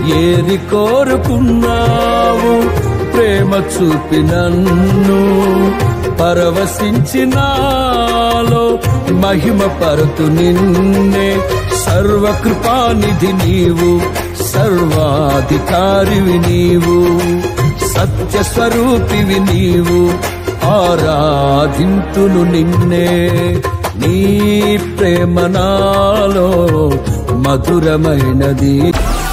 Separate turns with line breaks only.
ఏరి కోరుకున్నావు ప్రేమ చూపి నన్ను పరవశించినాలో మహిమ పరుతు నిన్నే సర్వకృపానిధి నీవు సర్వాధికారివి నీవు సత్య స్వరూపివి నీవు ఆరాధింతును నిన్నే నీ ప్రేమ నాలో మధురమైనది